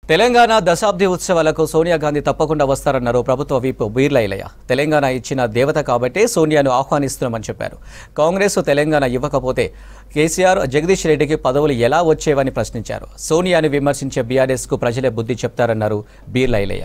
తెలంగాణ దశాబ్ది ఉత్సవాలకు సోనియా గాంధీ తప్పకుండా వస్తారన్నారు ప్రభుత్వ వీపు బీర్లైలయ్య తెలంగాణ ఇచ్చిన దేవత కాబట్టే సోనియాను ఆహ్వానిస్తున్నామని చెప్పారు కాంగ్రెస్ తెలంగాణ ఇవ్వకపోతే కేసీఆర్ జగదీష్ రెడ్డికి పదవులు ఎలా వచ్చేవని ప్రశ్నించారు సోనియాని విమర్శించే బీఆర్ఎస్కు ప్రజలే బుద్ధి చెప్తారన్నారు బీర్లైలయ్య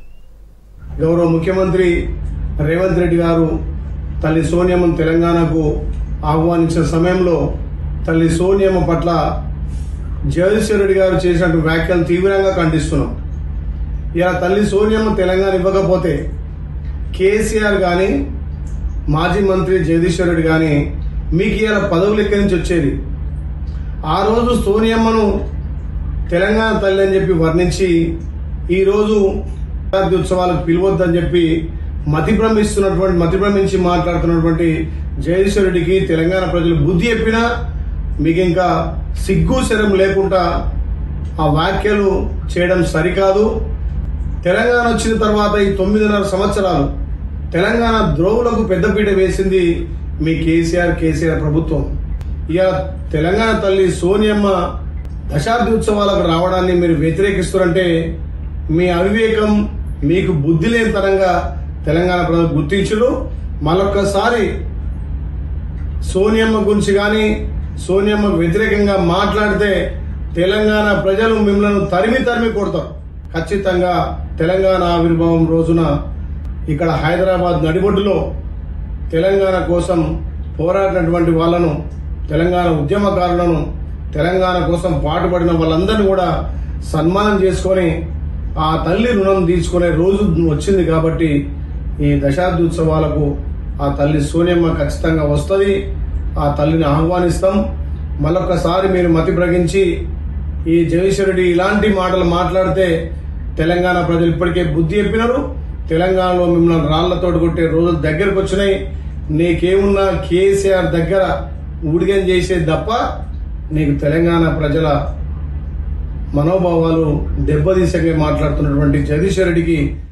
గౌరవ ముఖ్యమంత్రి రేవంత్ రెడ్డి గారు తల్లి సోనియమ్మను తెలంగాణకు ఆహ్వానించిన సమయంలో తల్లి సోనియమ్మ పట్ల జగదీశ్వర్ రెడ్డి గారు చేసినటువంటి వ్యాఖ్యలు తీవ్రంగా ఖండిస్తున్నాం ఇలా తల్లి సోనియమ్మ తెలంగాణ ఇవ్వకపోతే కేసీఆర్ కానీ మాజీ మంత్రి జగదీశ్వర్ రెడ్డి కానీ మీకు ఇలా పదవులు ఎక్కడి నుంచి వచ్చేది ఆ రోజు సోనియమ్మను తెలంగాణ తల్లి అని చెప్పి వర్ణించి ఈరోజు శతాబ్ది ఉత్సవాలకు పిలవద్దని చెప్పి మతి భ్రమిస్తున్నటువంటి మతి భ్రమించి మాట్లాడుతున్నటువంటి జగదీశ్వర్ రెడ్డికి తెలంగాణ ప్రజలు బుద్ధి చెప్పినా మీకు ఇంకా సిగ్గు శరం లేకుండా ఆ వ్యాఖ్యలు చేయడం సరికాదు తెలంగాణ వచ్చిన తర్వాత ఈ తొమ్మిదిన్నర సంవత్సరాలు తెలంగాణ ద్రోవులకు పెద్దపీట వేసింది మీ కేసీఆర్ కేసీఆర్ ప్రభుత్వం ఇక తెలంగాణ తల్లి సోనియమ్మ దశాబ్ది ఉత్సవాలకు రావడాన్ని మీరు వ్యతిరేకిస్తారంటే మీ అవివేకం మీకు బుద్ధి లేని తరంగా తెలంగాణ ప్రజలు గుర్తించుడు మరొక్కసారి సోనియమ్మ గురించి కానీ సోనియమ్మకు వ్యతిరేకంగా మాట్లాడితే తెలంగాణ ప్రజలు మిమ్మల్ని తరిమి తరిమి కొడతారు ఖచ్చితంగా తెలంగాణ ఆవిర్భావం రోజున ఇక్కడ హైదరాబాద్ నడిబొడ్డులో తెలంగాణ కోసం పోరాడినటువంటి వాళ్ళను తెలంగాణ ఉద్యమకారులను తెలంగాణ కోసం పాటుపడిన వాళ్ళందరినీ కూడా సన్మానం చేసుకొని ఆ తల్లి రుణం తీసుకునే రోజు వచ్చింది కాబట్టి ఈ దశాబ్ది ఉత్సవాలకు ఆ తల్లి సోనియమ్మ ఖచ్చితంగా వస్తుంది ఆ తల్లిని ఆహ్వానిస్తాం మరొకసారి మీరు మతి ప్రగించి ఈ జగదీశ్వరుడి ఇలాంటి మాటలు మాట్లాడితే తెలంగాణ ప్రజలు ఇప్పటికే బుద్ధి చెప్పినారు తెలంగాణలో మిమ్మల్ని రాళ్లతోటి కొట్టే రోజులు దగ్గరకు వచ్చినాయి నీకేమున్నా కేసీఆర్ దగ్గర ఊడిగం చేసేది తప్ప నీకు తెలంగాణ ప్రజల మనోభావాలు దెబ్బతీసే మాట్లాడుతున్నటువంటి జగదీశ్వర్ రెడ్డికి